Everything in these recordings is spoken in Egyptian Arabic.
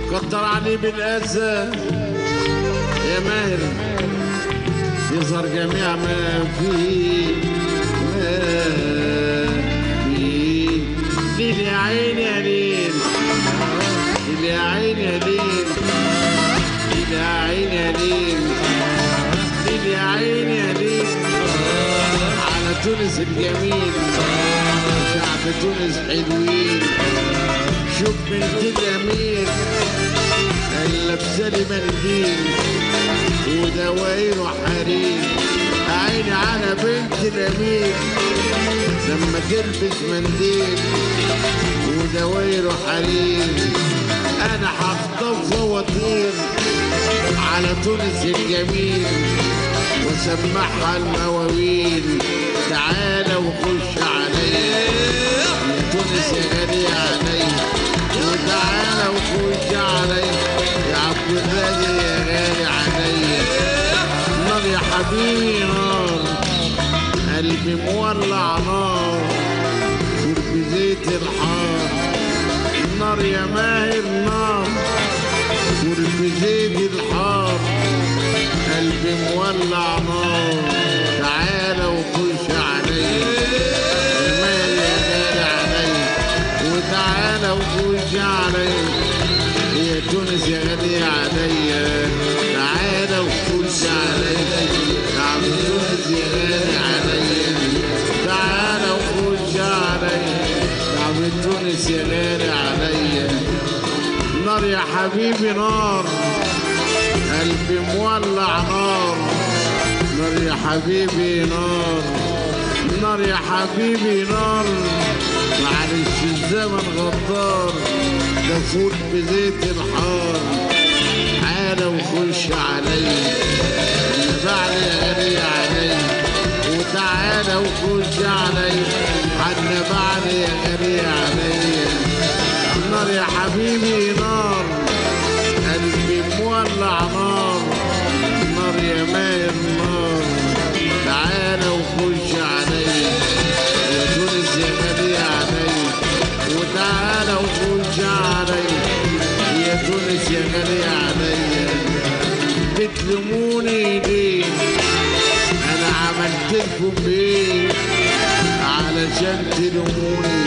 كتر عليه بالأسى يا ماهر يظهر جميع ما فيه ما فيه ليل يا عين يا ليل ليل يا عين يا ليل ليل يا عين يا ليل ليل يا عين يا ليل على تونس الجميل شعب تونس حلوين شوف بنت الأمير اللبسة منديل ودواير حرير عيني على بنت الأمير لما تلبس منديل ودواير حرير أنا هخطف وأطير على تونس الجميل وسمعها المواويل تعالى وخش عليا يا تونس يا غالية عليا وتعالى وخش عليا يا عبد الغالي يا غالي عليا نار يا حبيبي نار قلبي مولع نار شرب زيت الحار نار يا ماهر نار شرب زيت الحار قلبي مولع نار تعالى وخش عليا يا مال يا غالي عليا وتعالى وخش عليا يا تونس يا غالية عليا تعالى وخش عليا يا عم تونس يا غالي عليا تعالى وخش عليا يا عم تونس يا غالي عليا نار يا حبيبي نار قلبي مولع نار نار يا حبيبي نار نار يا حبيبي نار معلش الزمن غدار ده فول بزيت الحار تعالى وخش عليا اللي بعد يا غالي عليا وتعالى وخش عليا حنا بعد يا غالي عليا نار يا حبيبي نار قلبي مولع نار نار يا ماير نار تعالى وخش عليا يا تونس يا غالية عليا وتعالى وخش عليا يا تونس يا غالية عليا بتلموني ليه انا عملت لكم ايه علشان تلموني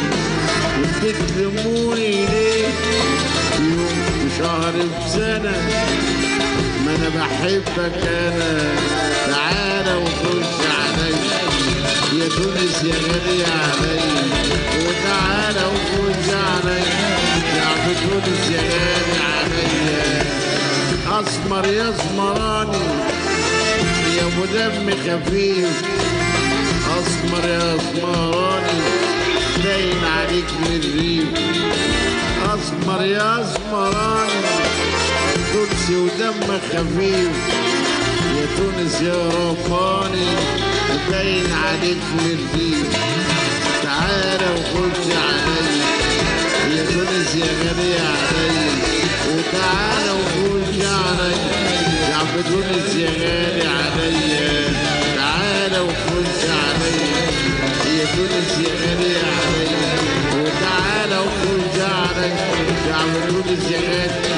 بتلموني ليه يوم في شهر في سنة ما انا بحبك انا تعالى وخش عليا يا تونس يا غالية عليا وتعالى وخش عليا يا عم تونس يا غالي عليا اسمر يا اسمراني يا ابو دم خفيف اسمر يا اسمراني باين عليك من الريف اسمر يا اسمراني تونسي ودم خفيف يا تونس يا رفاني باين عليك من الريف تعالى وخش عليا يا تونس يا غالية عليا وتعالى وخش عليا يا عم تونس يا غالي عليا تعالى وخش عليا يا تونس يا غالية عليا وتعالى وخش عليا يا عم تونس يا غالي